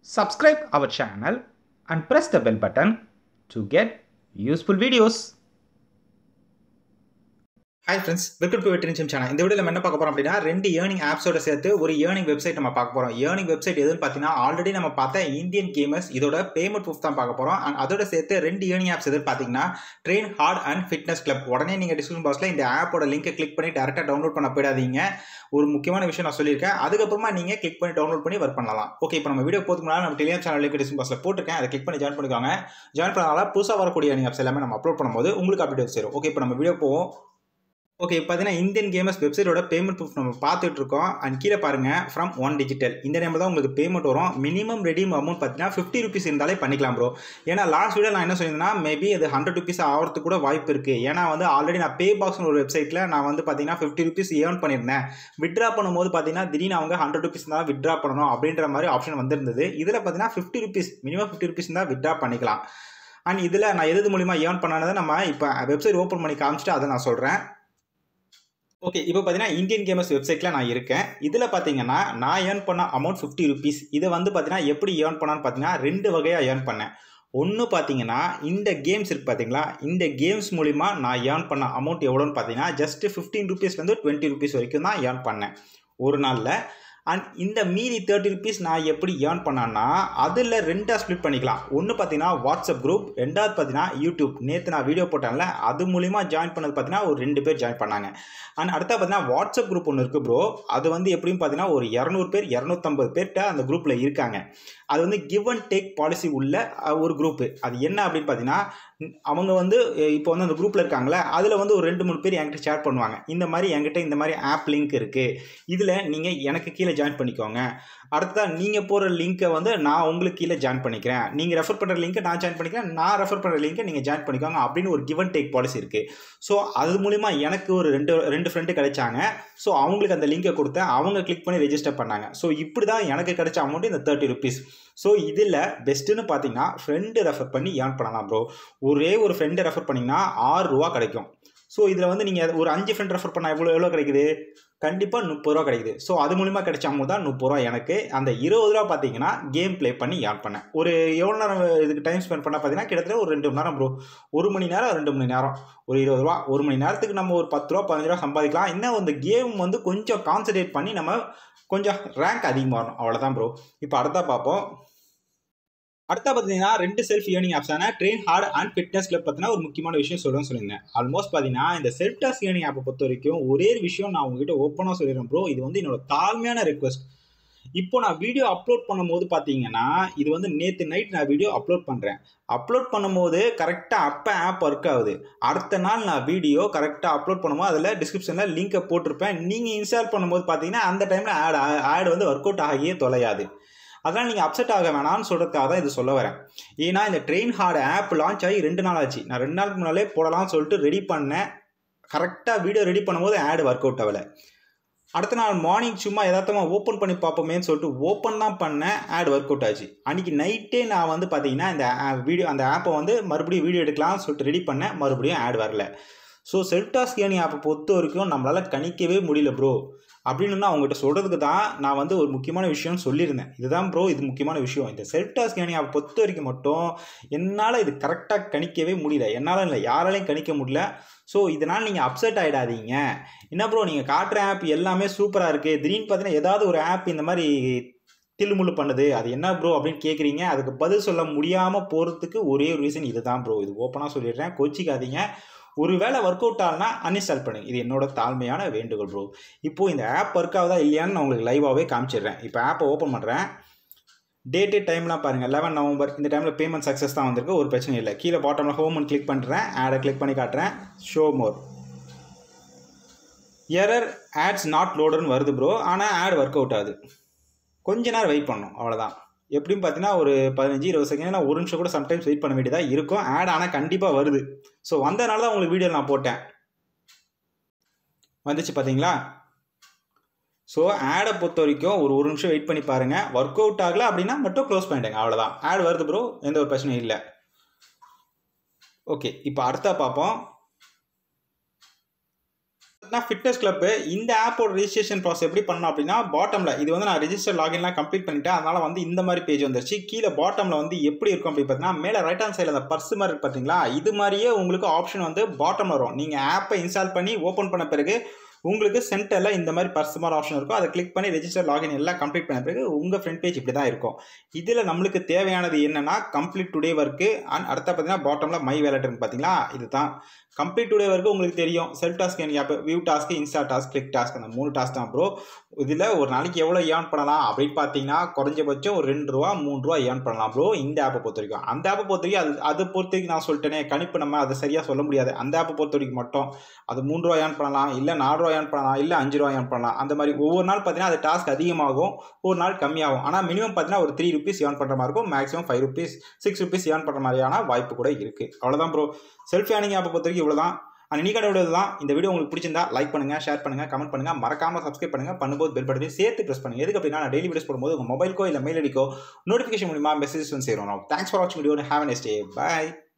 subscribe our channel and press the bell button to get useful videos. Hi friends welcome to வெட்டரிஞ்சம் channel இந்த video நம்ம என்ன பார்க்க போறோம் அப்படின்னா ரெண்டு ஏர்னிங் ஆப்ஸோட சேர்த்து ஒரு ஏர்னிங் வெப்சைட் நம்ம பார்க்க போறோம் ஏர்னிங் வெப்சைட் எதுன்னு பார்த்தீங்கன்னா ஆல்ரெடி நம்ம பார்த்த இந்தியன் கேமர்ஸ் இதோட பேமெண்ட் ப்ரூஃப் தான் பார்க்க போறோம் அண்ட் அதோட சேர்த்து ரெண்டு ஏர்னிங் ஆப்ஸ் எதுன்னு பார்த்தீங்கன்னா train hard and fitness club உடனே நீங்கள் டிஸ்கிரிப்ஷன் பாக்ஸில் இந்த ஆப்போட லிங்கை கிளிக் பண்ணி டேரெக்டாக டவுன்லோட் பண்ண போயிடாதீங்க ஒரு முக்கியமான விஷயம் நான் சொல்லியிருக்கேன் அதுக்கப்புறமா நீங்கள் கிளிக் பண்ணி டவுன்லோட் பண்ணி ஒர்க் பண்ணலாம் ஓகே இப்போ நம்ம வீடியோ போதுக்கு முன்னாடி நம்ம டெலிகிராம் சேனல் லிங்க் டிஸ்கிரிப்ஷன் பாக்ஸில் போட்டிருக்கேன் அதை கிளிக் பண்ணி ஜாயின் பண்ணிக்கோங்க ஜாயின் பண்ணனால புதுசாக வரக்கூடிய ஏர்னிங் ஆப்ஸ் எல்லாமே நம்ம அப்லோட் பண்ணும்போது உங்களுக்கு அப்டேட் சேரும் ஓகே இப்போ நம்ம வீடியோ போவோம் ஓகே பார்த்தீங்கன்னா இந்தியன் கேமர்ஸ் வெப்சைட்டோட பேமெண்ட் ப்ரூஃப் நம்ம பார்த்துட்டு இருக்கோம் அண்ட் கீழே பாருங்க ஃப்ரம் ஒன் டிஜிட்டல் இந்த நேம் தான் உங்களுக்கு பேமெண்ட் வரும் மினிமம் ரெடீம் அமௌண்ட் பார்த்தீங்கன்னா ஃபிஃப்டி ருபீஸ் இருந்தாலே பண்ணிக்கலாம் ப்ரோ ஏன்னா லாஸ்ட் வீடியோ நான் என்ன சொல்லியிருந்தேன்னா மேபி அது ஹண்ட்ரட் ருபீஸ் ஆகிறதுக்கு கூட வாய்ப்பு இருக்குது ஏன்னா வந்து ஆல்ரெடி நான் பே பாக்ஸ்னு ஒரு வெப்சைட்டில் நான் வந்து பார்த்தீங்கன்னா ஃபிஃப்டி ருபீஸ் ஏர்ன் பண்ணியிருந்தேன் விட்ரா பண்ணும்போது பார்த்தீங்கன்னா திடீர்னு அவங்க ஹண்ட்ரட் ருபீஸ் தான் விட்ரா பண்ணணும் அப்படின்ற மாதிரி ஆப்ஷன் வந்திருந்தது இதில் பார்த்தீங்கன்னா fifty rupees minimum fifty rupees தான் விட்ரா பண்ணிக்கலாம் அண்ட் இதில் நான் எது மூலிமா ஏர்ன் பண்ணானதை நம்ம இப்போ வெப்சைட் ஓப்பன் பண்ணி காமிச்சிட்டு அதை நான் சொல்கிறேன் ஓகே இப்போ பார்த்தீங்கன்னா இந்தியன் கேமர்ஸ் வெப்சைட்டில் நான் இருக்கேன் இதில் பார்த்தீங்கன்னா நான் ஏர்ன் பண்ண அமௌண்ட் ஃபிஃப்டி ருபீஸ் இதை வந்து பார்த்தீங்கன்னா எப்படி ஏர்ன் பண்ணான்னு பார்த்தீங்கன்னா ரெண்டு வகையாக ஏர்ன் பண்ணேன் ஒன்று பார்த்தீங்கன்னா இந்த கேம்ஸ் இருக்குது பார்த்தீங்களா இந்த கேம்ஸ் மூலிமா நான் ஏர்ன் பண்ண அமௌண்ட் எவ்வளோன்னு பார்த்தீங்கன்னா ஜஸ்ட் ஃபிஃப்டீன் ருபீஸ்லேருந்து டுவெண்ட்டி ருபீஸ் வரைக்கும் தான் ஏர்ன் பண்ணேன் ஒரு நாளில் அண்ட் இந்த மீதி தேர்ட்டி ருபீஸ் நான் எப்படி ஏர்ன் பண்ணேன்னா அதில் ரெண்டாக ஸ்ப்ளிட் பண்ணிக்கலாம் ஒன்று பார்த்தீங்கன்னா வாட்ஸ்அப் குரூப் ரெண்டாவது பார்த்தீங்கன்னா யூடியூப் நேற்று நான் வீடியோ போட்டேன்ல அது மூலிமா ஜாயின் பண்ணது பார்த்தீங்கன்னா ஒரு ரெண்டு பேர் ஜாயின் பண்ணாங்க அண்ட் அடுத்த பார்த்தீங்கன்னா வாட்ஸ்அப் குரூப் ஒன்று இருக்குது ப்ரோ அது வந்து எப்படியும் பார்த்தீங்கன்னா ஒரு இரநூறு பேர் இரநூத்தம்பது பேர்கிட்ட அந்த குரூப்பில் இருக்காங்க அது வந்து கிவ் அண்ட் டேக் பாலிசி உள்ள ஒரு குரூப்பு அது என்ன அப்படின்னு பார்த்தீங்கன்னா அவங்க வந்து இப்போ வந்து அந்த குரூப்பில் இருக்காங்களே அதில் வந்து ஒரு ரெண்டு மூணு பேர் என்கிட்ட ஷேர் பண்ணுவாங்க இந்த மாதிரி என்கிட்ட இந்த மாதிரி ஆப் லிங்க் இருக்குது இதில் நீங்கள் எனக்கு கீழே ஜாயின் பண்ணிக்கோங்க அடுத்ததாக நீங்கள் போகிற லிங்க்கை வந்து நான் உங்களுக்கு கீழே ஜாயின் பண்ணிக்கிறேன் நீங்கள் ரெஃபர் பண்ணுற லிங்க்கை நான் ஜாயின் பண்ணிக்கிறேன் நான் ரெஃபர் பண்ணுற லிங்க்கை நீங்கள் ஜாயின் பண்ணிக்கோங்க அப்படின்னு ஒரு கிவ் அண்ட் டேக் பாலிசி இருக்குது ஸோ அது மூலிமா எனக்கு ஒரு ரெண்டு ரெண்டு ஃப்ரெண்டு கிடைச்சாங்க ஸோ அவங்களுக்கு அந்த லிங்கை கொடுத்தேன் அவங்க கிளிக் பண்ணி ரெஜிஸ்டர் பண்ணாங்க ஸோ இப்படி தான் எனக்கு கிடைச்ச அமௌண்ட் இந்த தேர்ட்டி ருபீஸ் ஸோ இதில் பெஸ்ட்டுன்னு பார்த்தீங்கன்னா ஃப்ரெண்டு ரெஃபர் பண்ணி ஏர்ன் பண்ணலாம் ப்ரோ ஒரே ஒரு ஃப்ரெண்டை ரெஃபர் பண்ணிங்கன்னா ஆறு ரூபா கிடைக்கும் ஸோ இதில் வந்து நீங்கள் ஒரு அஞ்சு ஃப்ரெண்ட் ரெஃபர் பண்ணால் எவ்வளோ எவ்வளோ கிடைக்குது கண்டிப்பாக முப்பது ரூபா கிடைக்குது ஸோ அது மூலிமா கிடைச்ச அமௌண்ட் தான் முப்பது ரூபா எனக்கு அந்த இருபது ரூபா பார்த்தீங்கன்னா கேம் ப்ளே பண்ணி ஏர்ன் பண்ணேன் ஒரு எவ்வளோ நேரம் இதுக்கு டைம் ஸ்பெண்ட் பண்ணால் பார்த்தீங்கன்னா கிட்டத்தட்ட ஒரு ரெண்டு மணி நேரம் ப்ரோ ஒரு மணி நேரம் ரெண்டு மணி நேரம் ஒரு இருபது ரூபா ஒரு மணி நேரத்துக்கு நம்ம ஒரு பத்து ரூபா பதினஞ்சு ரூபா சம்பாதிக்கலாம் இன்னும் அந்த கேம் வந்து கொஞ்சம் கான்சன்ட்ரேட் பண்ணி நம்ம கொஞ்சம் ரேங்க் அதிகமாகணும் அவ்வளோதான் ப்ரோ இப்போ அடுத்தா பார்ப்போம் அடுத்த பார்த்தீங்கன்னா ரெண்டு செல்ஃப் ஏர்னிங் ஆப்ஸான train hard and fitness club பார்த்தீங்கன்னா ஒரு முக்கியமான விஷயம் சொல்லுன்னு சொல்லியிருந்தேன் ஆல்மோஸ்ட் பார்த்தீங்கன்னா இந்த செல்ஃப் டாஸ்க் ஏர்னிங் ஆப்பை பொறுத்த வரைக்கும் ஒரே ஒரு விஷயம் நான் உங்ககிட்ட ஓப்பனாக சொல்லிடுறேன் ப்ரோ இது வந்து என்னோட தாழ்மையான ரெக்வஸ்ட் இப்போ நான் வீடியோ அப்லோட் பண்ணும்போது பார்த்தீங்கன்னா இது வந்து நேற்று நைட் நான் வீடியோ அப்லோட் பண்ணுறேன் அப்லோட் பண்ணும்போது கரெக்டாக அப்போ ஆப் ஒர்க் ஆகுது அடுத்த நாள் நான் வீடியோ கரெக்டாக அப்லோட் பண்ணும்போது அதில் டிஸ்கிரிப்ஷனில் லிங்கை போட்டிருப்பேன் நீங்கள் இன்ஸ்டால் பண்ணும்போது பார்த்தீங்கன்னா அந்த டைமில் ஆட் ஆட் வந்து ஒர்க் அவுட் ஆகியே தொலையாது அதனால் நீங்கள் அப்செட் ஆக வேணாம்னு சொல்கிறதுக்காக தான் இது சொல்ல வரேன் ஏன்னா இந்த ட்ரெயின் ஹார்ட் ஆப் லான்ச் ஆகி ரெண்டு நாள் ஆச்சு நான் ரெண்டு நாளுக்கு முன்னாலே போடலாம்னு சொல்லிட்டு ரெடி பண்ணேன் கரெக்டாக வீடியோ ரெடி பண்ணும்போது ஆடு ஒர்க் அவுட் ஆகலை அடுத்த நாள் மார்னிங் சும்மா எதார்த்தமாக ஓப்பன் பண்ணி பார்ப்போமேன்னு சொல்லிட்டு ஓப்பன் தான் பண்ணேன் ஆட் ஒர்க் அவுட் ஆச்சு அன்றைக்கி நைட்டே நான் வந்து பார்த்தீங்கன்னா இந்த வீடியோ அந்த ஆப்பை வந்து மறுபடியும் வீடியோ எடுக்கலாம்னு சொல்லிட்டு ரெடி பண்ணேன் மறுபடியும் ஆட் வரல ஸோ செல்ஃப் டாஸ்க் ஏர்னி ஆப்பை பொறுத்த வரைக்கும் நம்மளால் கணிக்கவே முடியல ப்ரோ அப்படின்னு நான் அவங்ககிட்ட சொல்கிறதுக்கு தான் நான் வந்து ஒரு முக்கியமான விஷயம் சொல்லியிருந்தேன் இதுதான் ப்ரோ இது முக்கியமான விஷயம் இந்த செல்ஃப் டாஸ்க் ஏர்னி ஆப்பை பொறுத்த வரைக்கும் மட்டும் என்னால் இது கரெக்டாக கணிக்கவே முடியல என்னால் இல்லை யாராலையும் கணிக்க முடியல ஸோ இதனால் நீங்கள் அப்செட் ஆகிடாதீங்க என்ன ப்ரோ நீங்கள் காட்டுற ஆப் எல்லாமே சூப்பராக இருக்குது திடீர்னு பார்த்தீங்கன்னா ஏதாவது ஒரு ஆப் இந்த மாதிரி தில்லுமுள்ளு பண்ணுது அது என்ன ப்ரோ அப்படின்னு கேட்குறீங்க அதுக்கு பதில் சொல்ல முடியாமல் போகிறதுக்கு ஒரே ஒரு ரீசன் இதுதான் ப்ரோ இது ஓப்பனாக சொல்லிடுறேன் கோச்சிக்காதீங்க ஒரு வேளை ஒர்க் அவுட் ஆகலனா அன்இன்ஸ்டால் பண்ணுங்க இது என்னோட தாழ்மையான வேண்டுகோள் ப்ரோ இப்போது இந்த ஆப் ஒர்க் ஆகுதா இல்லையான்னு நான் உங்களுக்கு லைவாகவே காமிச்சிடுறேன் இப்போ ஆப்பை ஓப்பன் பண்ணுறேன் டேட்டு டைம்லாம் பாருங்கள் லெவன் நவம்பர் இந்த டைமில் பேமெண்ட் சக்ஸஸ் தான் வந்திருக்கு ஒரு பிரச்சனை இல்லை கீழே பாட்டமில் ஹோம்னு கிளிக் பண்ணுறேன் ஆடை கிளிக் பண்ணி காட்டுறேன் show more error ads not லோடுன்னு வருது ப்ரோ ஆனால் ஆட் ஒர்க் அவுட் ஆகுது கொஞ்ச நேரம் வெயிட் பண்ணணும் அவ்வளோதான் எப்படின்னு பார்த்தீங்கன்னா ஒரு பதினஞ்சு இருபது செகண்ட் நான் ஒரு நிமிஷம் கூட சம்டைம்ஸ் வெயிட் பண்ண வேண்டியதாக இருக்கும் ஆட் ஆனால் கண்டிப்பாக வருது ஸோ வந்தனால தான் உங்களுக்கு வீடியோ நான் போட்டேன் வந்துச்சு பார்த்தீங்களா ஸோ ஆடை பொறுத்த வரைக்கும் ஒரு ஒரு நிமிஷம் வெயிட் பண்ணி பாருங்கள் ஒர்க் அவுட் ஆகலை அப்படின்னா மட்டும் க்ளோஸ் பண்ணிட்டேங்க அவ்வளோதான் ஆட் வருது ப்ரோ எந்த ஒரு பிரச்சனையும் இல்லை ஓகே இப்போ அடுத்தா பார்ப்போம் பார்த்தீங்கன்னா ஃபிட்னஸ் கிளப் இந்த ஆப்போட ரெஜிஸ்ட்ரேஷன் ப்ராசஸ் எப்படி பண்ணணும் அப்படின்னா பாட்டமில் இது வந்து நான் ரெஜிஸ்டர் லாகின்லாம் கம்ப்ளீட் பண்ணிட்டேன் அதனால் வந்து இந்த மாதிரி பேஜ் வந்துருச்சு கீழே பாட்டமில் வந்து எப்படி இருக்கும் அப்படின்னு பார்த்தீங்கன்னா மேலே ரைட் ஹேண்ட் சைடில் அந்த பர்ஸ் மாதிரி இருக்கு பார்த்தீங்களா இது மாதிரியே உங்களுக்கு ஆப்ஷன் வந்து பாட்டமில் வரும் நீங்கள் ஆப்பை இன்ஸ்டால் பண்ணி ஓப்பன் பண்ண பிறகு உங்களுக்கு சென்டரில் இந்த மாதிரி பர்சனல் ஆப்ஷன் இருக்கும் அதை கிளிக் பண்ணி ரெஜிஸ்டர் லாகின் எல்லாம் கம்ப்ளீட் பண்ண பிறகு உங்கள் ஃப்ரண்ட் பேஜ் இப்படி தான் இருக்கும் இதில் நம்மளுக்கு தேவையானது என்னென்னா கம்ப்ளீட் டுடே ஒர்க்கு அண்ட் அடுத்த பார்த்தீங்கன்னா பாட்டமில் மை வேலட் இருக்கு பார்த்தீங்களா இதுதான் கம்ப்ளீட் டுடே ஒர்க்கு உங்களுக்கு தெரியும் செல்ஃப் டாஸ்க் எனக்கு app view task insta task click task அந்த மூணு டாஸ்க் தான் ப்ரோ இதில் ஒரு நாளைக்கு எவ்வளோ ஏர்ன் பண்ணலாம் அப்படின்னு பார்த்தீங்கன்னா குறைஞ்சபட்சம் ஒரு ரெண்டு ரூபா மூணு ரூபா ஏர்ன் பண்ணலாம் ப்ரோ இந்த ஆப்பை பொறுத்த வரைக்கும் அந்த ஆப்பை பொறுத்த வரைக்கும் அது அதை பொறுத்த வரைக்கும் நான் சொல்லிட்டேனே கணிப்பு நம்ம அதை சரியாக சொல்ல முடியாது அந்த ஆப்பை பொறுத்த வரைக்கும் மட்டும் அது மூணு ரூபா ஏர்ன் பண்ணலாம் இல்லை நாலு ரூபா ஏர்ன் பண்ணலாம் இல்லை அஞ்சு ரூபா ஏர்ன் பண்ணலாம் அந்த மாதிரி ஒவ்வொரு நாள் பார்த்தீங்கன்னா அது டாஸ்க் அதிகமாகும் ஒரு நாள் கம்மியாகும் ஆனால் மினிமம் பார்த்தீங்கன்னா ஒரு த்ரீ ருபீஸ் ஏர்ன் பண்ணுற மாதிரி இருக்கும் maximum five rupees six rupees earn பண்ணுற மாதிரியான வாய்ப்பு கூட இருக்குது அவ்வளோதான் ப்ரோ செல்ஃப் ஏர்னிங் ஆப்பை பொறுத்த வரைக்கும் இவ்வளோ தான் அண்ட் நீ கடை தான் இந்த வீடியோ உங்களுக்கு பிடிச்சிருந்தா லைக் பண்ணுங்க ஷேர் பண்ணுங்க கமெண்ட் பண்ணுங்க மறக்காம சப்ஸ்கிரைப் பண்ணுங்க பண்ணும்போது பெல் பட்டனை சேர்த்து ப்ரெஸ் பண்ணுங்க எதுக்கு அப்படின்னா நான் டெய்லி வீடியோஸ் போடும்போது உங்க மொபைலுக்கோ இல்லை மெயில் அடிக்கோ நோட்டிஃபிகேஷன் மூலியமா மெசேஜ் வந்து சேரும் தேங்க்ஸ் ஃபார் வாட்சிங் video have nice day bye